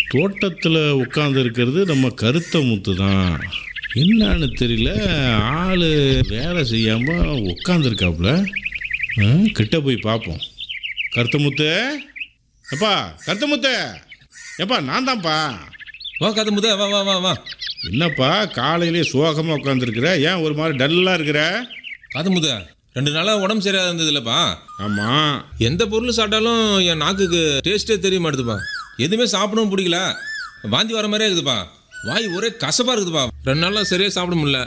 தோட்டத்தில் உட்காந்து இருக்கிறது நம்ம கருத்த முத்து தான் என்னன்னு தெரியல ஆள் வேலை செய்யாமல் உட்காந்துருக்காப்புல கிட்ட போய் பார்ப்போம் கருத்த முத்து எப்பா கருத்த முத்து எப்பா நான் தான்ப்பா வா கதை முத வா வா வா வா என்னப்பா காலையிலே சோகமாக உட்காந்துருக்குற ஏன் ஒரு மாதிரி டல்லாக இருக்கிற கதை முத ரெண்டு நாளாக உடம்பு சரியாக இருந்தது இல்லைப்பா ஆமாம் எந்த பொருள் சாப்பிட்டாலும் என் நாக்குக்கு டேஸ்ட்டே தெரிய மாட்டுதுப்பா எதுவுமே சாப்பிடவும் பிடிக்கல வாந்தி வர மாதிரியே இருக்குதுப்பா வாய் ஒரே கசப்பாக இருக்குதுப்பா ரெண்டு நாளாக சரியாக சாப்பிட முடியல